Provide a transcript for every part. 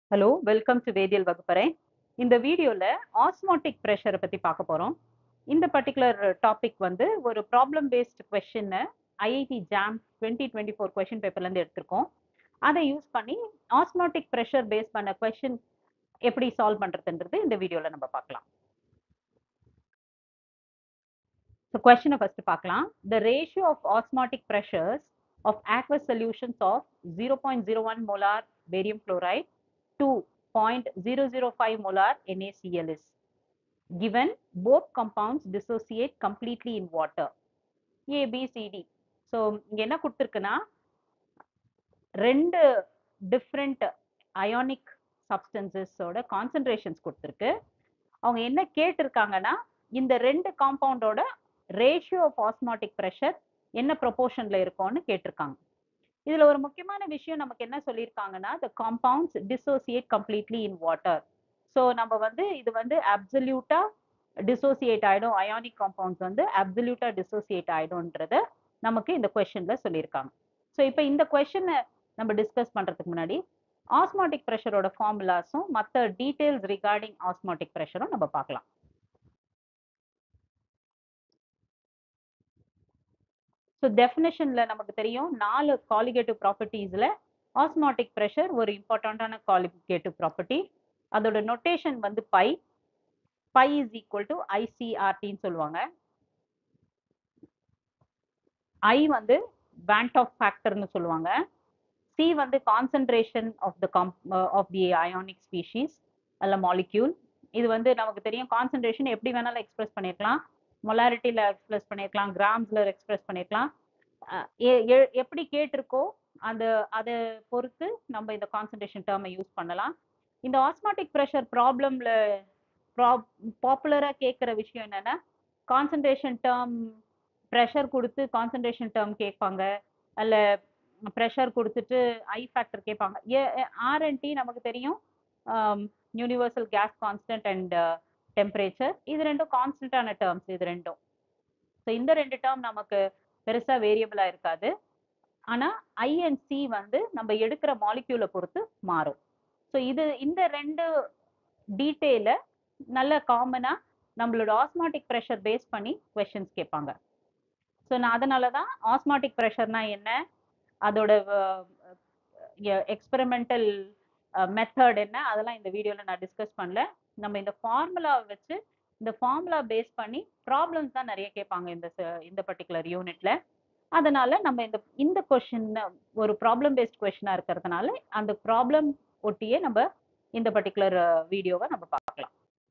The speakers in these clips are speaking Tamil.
ஹலோ வெல்கம் டு வேதியியல் வகுப்பறை இந்த வீடியோல ஆஸ்மாட்டிக் ப்ரெஷரை பத்தி பார்க்க போறோம் இந்த பர்டிகுலர் டாபிக் வந்து ஒரு problem based question IIT JAM twenty twenty four question பேப்பர்ல இருந்து எடுத்திருக்கோம் அதை யூஸ் பண்ணி ஆஸ்மாட்டிக் ப்ரெஷர் பேஸ் பண்ண கொஸ்டின் எப்படி சால்வ் பண்றதுன்றது இந்த வீடியோல நம்ம பார்க்கலாம் ஸோ கொஸ்டினை ஃபர்ஸ்ட் பார்க்கலாம் the ratio of osmotic pressures of aqueous solutions of 0.01 molar barium chloride to 0.005 molar NaCl is given both compounds dissociate completely in water A B C D so இங்க என்ன கொடுத்துருக்குன்னா ரெண்டு டிஃப்ரெண்ட் அயானிக் சப்ஸ்டன்சஸோட கான்சன்ட்ரேஷன்ஸ் கொடுத்துருக்கு அவங்க என்ன கேட்டிருக்காங்கன்னா இந்த ரெண்டு காம்பவுண்டோட ரேஷியோ ஆஃப் ஆஸ்மாட்டிக் ப்ரெஷர் என்ன ப்ரொபோர்ஷன்ல இருக்கும்னு கேட்டிருக்காங்க இதுல ஒரு முக்கியமான விஷயம் நமக்கு என்ன சொல்லியிருக்காங்கன்னா the compounds dissociate completely in water so நம்ம வந்து இது வந்து அப்சல்யூட்டா டிசோசியேட் ஆயிடும் அயானிக் காம்பவுண்ட்ஸ் வந்து அப்சல்யூட்டா டிசோசியேட் ஆயிடும்ன்றத நமக்கு இந்த கொஸ்டின்ல சொல்லியிருக்காங்க ஸோ இப்போ இந்த கொஸ்டினை நம்ம டிஸ்கஸ் பண்றதுக்கு முன்னாடி ஆஸ்மாட்டிக் ப்ரெஷரோட ஃபார்முலாஸும் மற்ற டீடைல்ஸ் ரிகார்டிங் ஆஸ்மாட்டிக் ப்ரெஷரும் நம்ம பார்க்கலாம் ஸோ டெஃபினேஷன்ல நமக்கு தெரியும் நாலு காலிகேட்டிவ் ப்ராப்பர்ட்டிஸ்ல ஆஸ்மாட்டிக் ப்ரெஷர் ஒரு இம்பார்ட்டண்ட்டான காலிகேட்டிவ் ப்ராப்பர்ட்டி அதோட நொட்டேஷன் வந்து pi pi is equal to ஐசிஆர்டின்னு சொல்லுவாங்க ஐ வந்து பேண்ட் ஆஃப் ஃபேக்டர்னு சொல்லுவாங்க சி வந்து concentration of the com of the ionic species அல்ல மாலிக்யூல் இது வந்து நமக்கு தெரியும் கான்சன்ட்ரேஷன் எப்படி வேணாலும் எக்ஸ்பிரஸ் பண்ணியிருக்கலாம் மொலாரிட்டியில் எக்ஸ்பிரஸ் பண்ணியிருக்கலாம் கிராம்ஸில் எக்ஸ்பிரஸ் பண்ணியிருக்கலாம் எப்படி கேட்டிருக்கோ அந்த அதை பொறுத்து நம்ம இந்த கான்சன்ட்ரேஷன் டேர்மை யூஸ் பண்ணலாம் இந்த ஆஸ்மாட்டிக் ப்ரெஷர் ப்ராப்ளம்ல ப்ராப் பாப்புலராக கேட்குற விஷயம் என்னன்னா கான்சன்ட்ரேஷன் டேர்ம் ப்ரெஷர் கொடுத்து கான்சன்ட்ரேஷன் டேர்ம் கேட்பாங்க அல்ல ப்ரெஷர் கொடுத்துட்டு ஐ ஃபேக்டர் கேட்பாங்க ஆர்என்டி நமக்கு தெரியும் universal gas constant and temperature இது ரெண்டும் கான்ஸ்டன்டான டேர்ம்ஸ் இது ரெண்டும் ஸோ இந்த ரெண்டு டேர்ம் நமக்கு பெருசாக வேரியபிளாக இருக்காது ஆனால் ஐ அண்ட் சி வந்து நம்ம எடுக்கிற மாலிக்யூலை பொறுத்து மாறும் ஸோ இது இந்த ரெண்டு டீட்டெயிலை நல்ல காமனாக நம்மளோட ஆஸ்மாட்டிக் ப்ரெஷர் பேஸ் பண்ணி கொஷின்ஸ் கேட்பாங்க ஸோ நான் அதனால தான் ஆஸ்மாட்டிக் ப்ரெஷர்னா என்ன அதோட எக்ஸ்பெரிமெண்டல் மெத்தட் என்ன அதெல்லாம் இந்த வீடியோவில் நான் டிஸ்கஸ் பண்ணல நம்ம இந்த ஃபார்முலாவை வச்சு இந்த ஃபார்முலா பேஸ் பண்ணி ப்ராப்ளம்ஸ் தான் நிறைய கேட்பாங்க இந்த இந்த பர்டிகுலர் யூனிட்ல அதனால நம்ம இந்த இந்த கொஷின் ஒரு ப்ராப்ளம் பேஸ்ட் கொஷினா இருக்கிறதுனால அந்த ப்ராப்ளம் ஒட்டியே நம்ம இந்த பர்டிகுலர் வீடியோவை நம்ம பார்க்கலாம்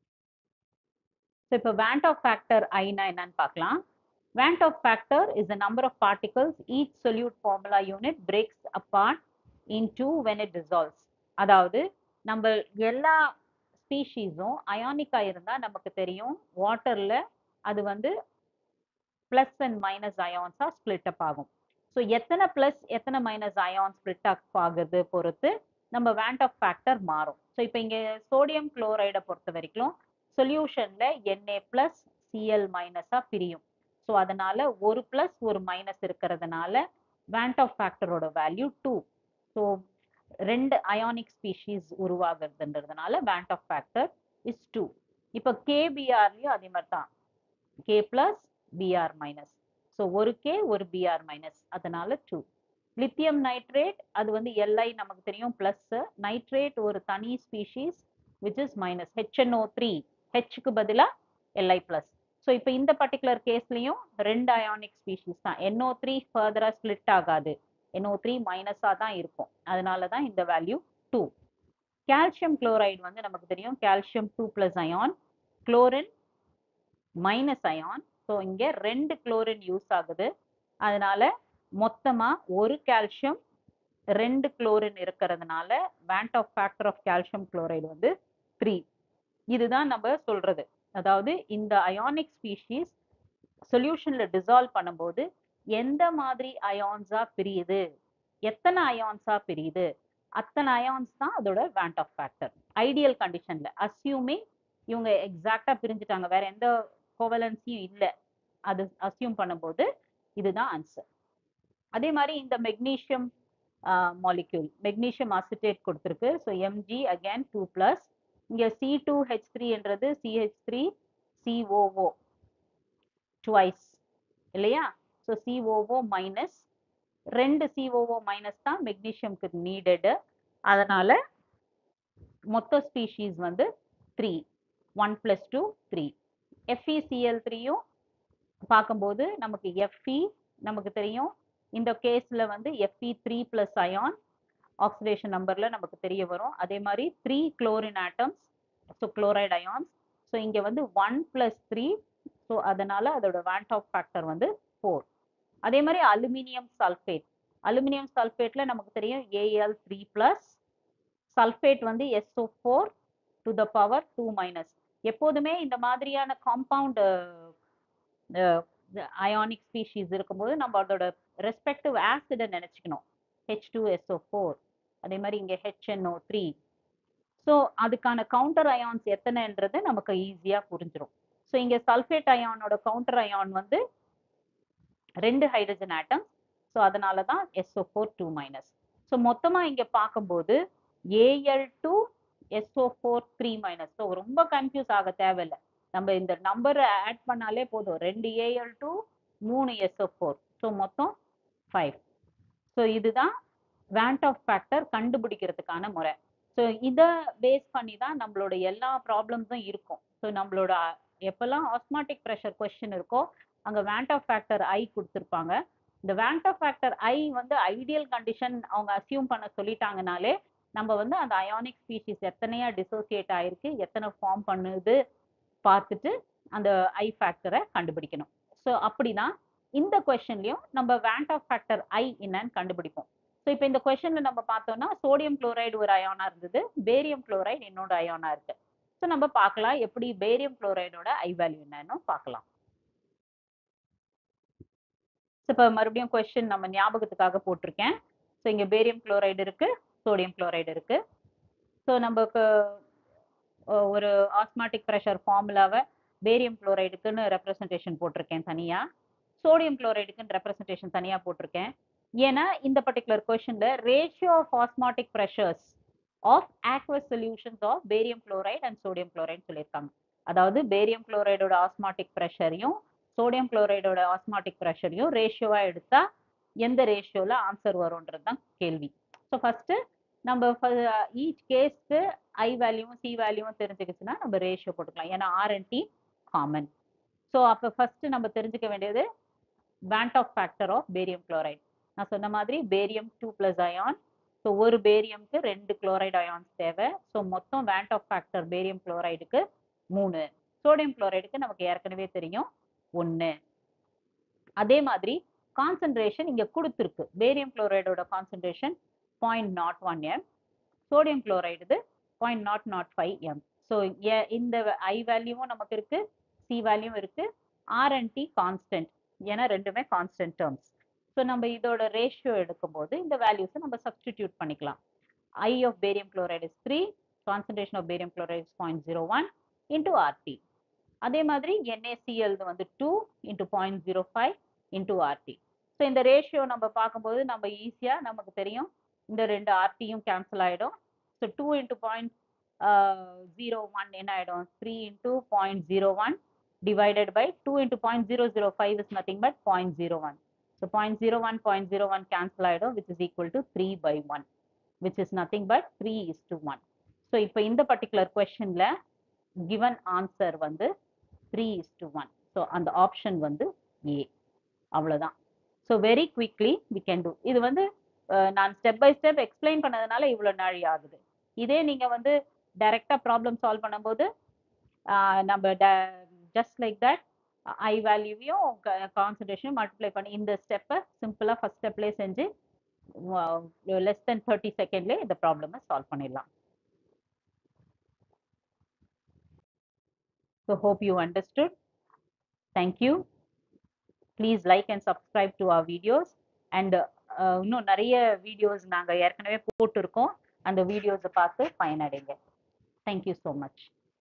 ஸோ இப்போ வேண்ட் ஆஃப் ஃபேக்டர் ஐனா என்னன்னு பார்க்கலாம் van't Hoff factor is the number of particles each solute formula unit breaks apart into when it dissolves அதாவது நம்ம எல்லா ஸ்பீஷீஸும் அயானிக்கா இருந்தால் நமக்கு தெரியும் வாட்டரில் அது வந்து ப்ளஸ் அண்ட் மைனஸ் அயான்ஸாக ஸ்பிளிட் அப் ஆகும் ஸோ எத்தனை ப்ளஸ் எத்தனை மைனஸ் அயான் ஸ்பிளிட் அப் ஆகுது பொறுத்து நம்ம வேண்ட் ஆஃப் ஃபேக்டர் மாறும் ஸோ இப்போ இங்கே சோடியம் குளோரைடை பொறுத்த வரைக்கும் சொல்யூஷனில் என்ஏ ப்ளஸ் சிஎல் மைனஸாக பிரியும் ஸோ அதனால ஒரு ப்ளஸ் ஒரு மைனஸ் இருக்கிறதுனால வேண்ட் ஆஃப் ஃபேக்டரோட வேல்யூ டூ ஸோ ரெண்டு அயானிக் ஸ்பீஷீஸ் உருவாகுறதுன்றதுனால van't Hoff factor is two இப்போ கேபிஆர்லயும் அதே மாதிரி தான் K plus Br minus so ஒரு கே ஒரு பிஆர் மைனஸ் அதனால டூ லித்தியம் நைட்ரேட் அது வந்து எல்ஐ நமக்கு தெரியும் பிளஸ் நைட்ரேட் ஒரு தனி species which is minus HNO three ஹெச்சுக்கு பதிலாக எல்ஐ பிளஸ் ஸோ இப்போ இந்த பர்டிகுலர் கேஸ்லையும் ரெண்டு அயானிக் ஸ்பீஷீஸ் தான் என்ஓ த்ரீ ஃபர்தராக ஸ்பிளிட் ஆகாது என்ஓ த்ரீ மைனஸாக தான் இருக்கும் அதனால தான் இந்த வேல்யூ டூ கால்சியம் குளோரைடு வந்து நமக்கு தெரியும் calcium two plus ion chlorine minus ion so இங்கே ரெண்டு குளோரின் யூஸ் ஆகுது அதனால மொத்தமாக ஒரு கால்சியம் ரெண்டு குளோரின் இருக்கிறதுனால van't Hoff factor of calcium chloride வந்து த்ரீ இதுதான் நம்ம சொல்றது அதாவது இந்த அயானிக் ஸ்பீஷீஸ் சொல்யூஷன்ல டிசால்வ் பண்ணும்போது எந்த மாதிரி அயான்ஸா பிரியுது எத்தனை அயான்ஸா பிரியுது அத்தனை அயான்ஸ் தான் அதோட வேண்ட் ஆஃப் ஃபேக்டர் ஐடியல் கண்டிஷன்ல அசியூமிங் இவங்க எக்ஸாக்டா பிரிஞ்சுட்டாங்க வேற எந்த கோவலன்ஸியும் இல்லை அது அசியூம் பண்ணும்போது இதுதான் ஆன்சர் அதே மாதிரி இந்த மெக்னீஷியம் மாலிக்யூல் மெக்னீஷியம் அசிட்டேட் கொடுத்துருக்கு so Mg again two plus இங்கே சி டூ ஹெச் த்ரீன்றது சிஹெச் த்ரீ சிஓஓ ட்வைஸ் இல்லையா ஸோ சிஓஓ மைனஸ் ரெண்டு சிஓஓ மைனஸ் தான் மெக்னீஷியம்க்கு நீடடு அதனால மொத்த ஸ்பீஷீஸ் வந்து three one plus two three FeCl த்ரீயும் பார்க்கும்போது நமக்கு எஃப்இ நமக்கு தெரியும் இந்த கேஸ்ல வந்து Fe three plus ion oxidation நம்பர்ல நமக்கு தெரிய வரும் அதே மாதிரி three chlorine atoms so chloride ions so இங்க வந்து ஒன் பிளஸ் த்ரீ ஸோ அதனால அதோட வேண்ட் ஆஃப் ஃபேக்டர் வந்து ஃபோர் அதே மாதிரி அலுமினியம் சல்ஃபேட் அலுமினியம் சல்ஃபேட்ல நமக்கு தெரியும் ஏஎல் த்ரீ பிளஸ் சல்ஃபேட் வந்து SO four to the power two minus எப்போதுமே இந்த மாதிரியான காம்பவுண்ட் அயானிக் ஸ்பீஷீஸ் இருக்கும்போது நம்ம அதோட ரெஸ்பெக்டிவ் ஆசிடை நினைச்சுக்கணும் ஹெச் டூ எஸ்ஓ ஃபோர் அதே மாதிரி இங்கே ஹெச்என்ஓ த்ரீ ஸோ அதுக்கான கவுண்டர் அயான்ஸ் எத்தனைன்றது நமக்கு ஈஸியாக புரிஞ்சிடும் ஸோ இங்கே சல்ஃபேட் அயானோட கவுண்டர் அயான் வந்து ரெண்டு ஹைட்ரஜன் ஆட்டம்ஸ் ஸோ அதனால தான் SO four two minus so மொத்தமாக இங்கே பார்க்கும்போது Al two SO four three minus so ரொம்ப கன்ஃபியூஸ் ஆக தேவையில்லை நம்ம இந்த நம்பரை ஆட் பண்ணாலே போதும் ரெண்டு ஏஎல் டூ மூணு எஸ்ஓ ஃபோர் ஸோ மொத்தம் ஃபைவ் ஸோ இதுதான் வேண்ட் ஆஃப் ஃபேக்டர் கண்டுபிடிக்கிறதுக்கான முறை ஸோ இதை பேஸ் பண்ணி தான் நம்மளோட எல்லா ப்ராப்ளம்ஸும் இருக்கும் ஸோ நம்மளோட எப்பெல்லாம் ஆஸ்மாட்டிக் ப்ரெஷர் கொஸ்டின் இருக்கோ அங்கே வேண்ட் ஆஃப் ஃபேக்டர் ஐ கொடுத்துருப்பாங்க இந்த வேண்ட் ஆஃப் ஃபேக்டர் ஐ வந்து ஐடியல் கண்டிஷன் அவங்க அசியூம் பண்ண சொல்லிட்டாங்கனாலே நம்ம வந்து அந்த அயானிக் ஸ்பீஷிஸ் எத்தனையா டிசோசியேட் ஆயிருக்கு எத்தனை ஃபார்ம் பண்ணுது பார்த்துட்டு அந்த ஐ ஃபேக்டரை கண்டுபிடிக்கணும் ஸோ அப்படிதான் இந்த கொஷன்லையும் நம்ம வேண்ட் ஆஃப் ஃபேக்டர் ஐ என்னன்னு கண்டுபிடிப்போம் ஸோ இப்போ இந்த கொஷன்ல நம்ம பார்த்தோம்னா சோடியம் குளோரைடு ஒரு அயானா இருந்தது பேரியம் குளோரைடு இன்னொரு அயானா இருக்கு ஸோ நம்ம பார்க்கலாம் எப்படி பேரியம் குளோரைடோட ஐ வேல்யூ என்னன்னு பார்க்கலாம் ஸோ இப்போ மறுபடியும் கொஸ்டின் நம்ம ஞாபகத்துக்காக போட்டிருக்கேன் ஸோ இங்கே பேரியம் குளோரைடு இருக்கு சோடியம் குளோரைடு இருக்கு ஸோ நமக்கு ஒரு ஆஸ்மாட்டிக் ப்ரெஷர் ஃபார்முலாவை பேரியம் குளோரைடுக்குன்னு ரெப்ரசன்டேஷன் போட்டிருக்கேன் தனியா சோடியம் குளோரைடுக்குன்னு ரெப்ரசன்டேஷன் தனியா போட்டிருக்கேன் ஏன்னா இந்த பர்டிகுலர் கொஸ்டின்ல ratio of osmotic pressures of aqueous solutions of barium chloride and sodium chloride சொல்லியிருக்காங்க அதாவது பேரியம் குளோரைடோட ஆஸ்மாட்டிக் ப்ரெஷரையும் சோடியம் குளோரைடோட ஆஸ்மாட்டிக் ப்ரெஷரையும் ரேஷியோவா எடுத்தா எந்த ரேஷியோல ஆன்சர் வரும்ன்றது தான் கேள்வி ஸோ ஃபர்ஸ்ட் நம்ம ஈச் கேஸ்க்கு ஐ வேல்யூவும் சி வேல்யூவும் தெரிஞ்சுக்கிச்சுன்னா நம்ம ரேஷியோ போட்டுக்கலாம் ஏன்னா ஆர்என்டி காமன் ஸோ அப்போ ஃபர்ஸ்ட் நம்ம தெரிஞ்சுக்க வேண்டியது van't Hoff factor of barium chloride நான் சொன்ன மாதிரி barium two plus ion so ஒரு பேரியம்க்கு ரெண்டு குளோரைடு அயான்ஸ் தேவை ஸோ மொத்தம் வேண்ட் ஆஃப் ஃபேக்டர் பேரியம் குளோரைடுக்கு மூணு சோடியம் குளோரைடுக்கு நமக்கு ஏற்கனவே தெரியும் ஒன்று அதே மாதிரி கான்சன்ட்ரேஷன் இங்கே கொடுத்துருக்கு பேரியம் குளோரைடோட concentration point nought one M sodium chloride point nought nought five M so இந்த ஐ வேல்யூவும் நமக்கு இருக்கு சி வேல்யூவும் இருக்கு ஆர்என்டி கான்ஸ்டன்ட் ஏன்னா ரெண்டுமே கான்ஸ்டன்ட் டேர்ம்ஸ் ஸோ நம்ம இதோட ரேஷியோ எடுக்கும்போது இந்த வேல்யூஸை நம்ம சப்ஸ்டிடியூட் பண்ணிக்கலாம் I of barium chloride is three concentration of barium chloride is point zero one into RT அதே மாதிரி என்ஏசிஎல் வந்து two into point zero five into RT so இந்த ரேஷியோ நம்ம பார்க்கும்போது நம்ம ஈஸியாக நமக்கு தெரியும் இந்த ரெண்டு ஆர்டியும் கேன்சல் ஆகிடும் so two into point zero one என்ன ஆகிடும் three into point zero one divided by 2 into 0.005 is nothing but 0.01. So 0.01, 0.01 cancel ஆயிடும் which is equal to 3 by 1 which is nothing but 3 is to 1. So இப்போ இந்த particular questionல given answer வந்து 3 is to 1. So அந்த option வந்து A. அவ்வளவுதான். So very quickly we can do. இது வந்து நான் ஸ்டெப் பை ஸ்டெப் எக்ஸ்பிளைன் பண்ணதுனால இவ்வளவு நாழி ஆகுது இதே நீங்க வந்து டைரக்டா ப்ராப்ளம் சால்வ் பண்ணும்போது நம்ம ஜஸ்ட் லைக் தட் ஐ வேல்யூவையும் கான்சன்ட்ரேஷனும் மல்டிப்ளை பண்ணி இந்த ஸ்டெப்பை சிம்பிளாக ஃபர்ஸ்ட் ஸ்டெப்லேயே செஞ்சு லெஸ் தென் தேர்ட்டி செகண்ட்லேயே இந்த ப்ராப்ளமை சால்வ் பண்ணிடலாம் so hope you understood thank you please like and subscribe to our videos and இன்னும் நிறைய வீடியோஸ் நாங்கள் ஏற்கனவே போட்டிருக்கோம் அந்த வீடியோஸை பார்த்து பயனடைங்க தேங்க்யூ ஸோ மச்